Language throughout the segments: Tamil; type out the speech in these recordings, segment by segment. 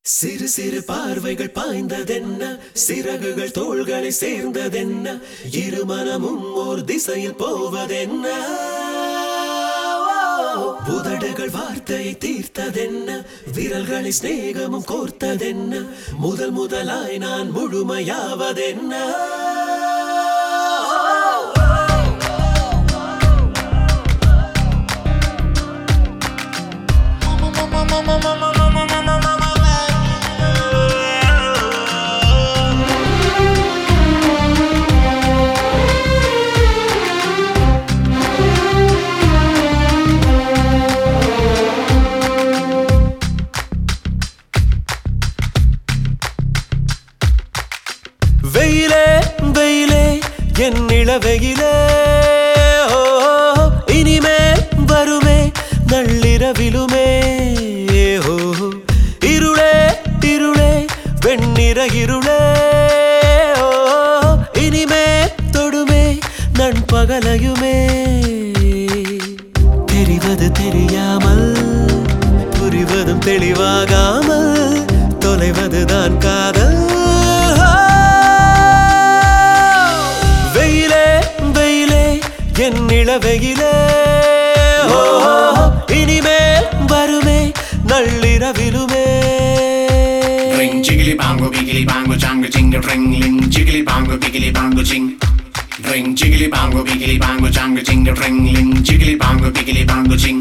சிறு சிறு பார்வைகள் பாய்ந்ததென்ன சிறகுகள் தோள்களை சேர்ந்ததென்ன இருமனமும் ஓர் திசையில் போவதென்ன புதடுகள் வார்த்தையை தீர்த்ததென்ன விரல்களை சிநேகமும் கோர்த்ததென்ன முதல் முதலாய் நான் முழுமையாவதென்ன வெயிலே வெயிலே என் இளவெயிலே ஓ, இனிமேல் வருமே நள்ளிரவிலுமே ஓ, இருளே இருளே வெண்ணிற இருளே ஓ, இனிமே தொடுமே நண்பகலையுமே தெரிவது தெரியாமல் புரிவதும் தெளிவாகாமல் தொலைவதுதான் காதல் வெயிலே வெயிலே என் இளவெயிலே ஓ, இனிமேல் வருமே நள்ளிரவிலுமே Ring jiggly bongo biggly bongo jango jingle ring ling jiggly bongo biggly bongo jing. Ring jiggly bongo biggly bongo jango jingle ring ling jiggly bongo biggly bongo jing.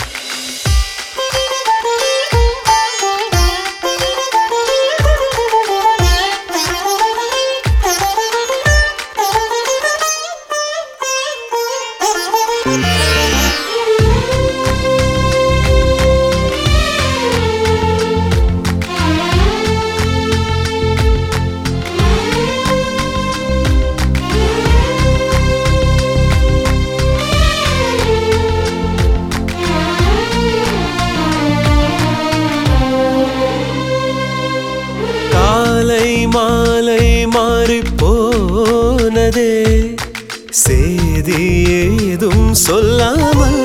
காலை மாலை மாறிப் போனதே சேதி ஏதும் சொல்லாமல்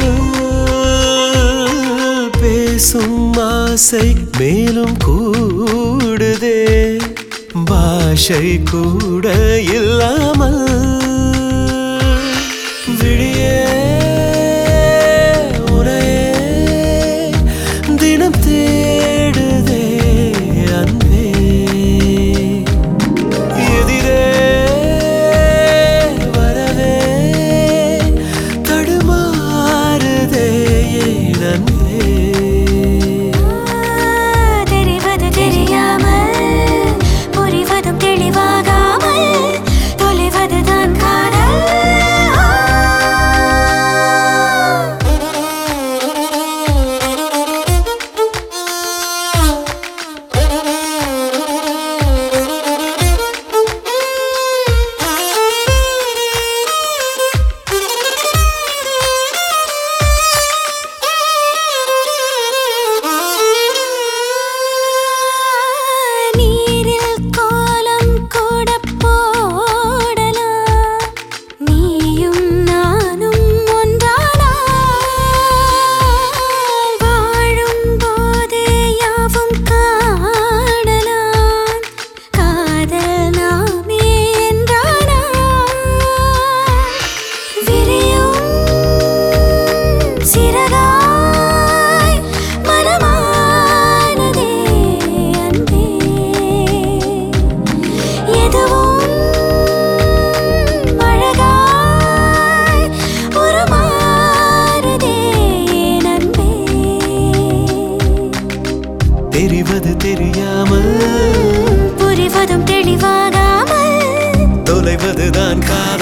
பேசும் ஆசை மேலும் கூடுதே பாஷை கூட இல்லாமல் விழியே உனையே தினம் தேடுதே அன்பே எதிரே வரவே தடுமாறுதே என் அன்பே தெரிவது தெரியாமல் புரிவதும் தெளிவாகாமல் தொலைவதுதான் காதல் நீரில் கோலம் கூட போடலாம் நீயும் நானும் ஒன்றானால் வாழும் போதே யாவும் காணலாம் காதல் நாமே என்றானால் விரியும் சிறகாய் மனமானதே அன்பே எதுவும் அழகாய் உருமாறுதே நன்பே தெரிவது தெரியாமல் புரிவதும் தெளிவாகாமல் தொலைவதுதான் காதல்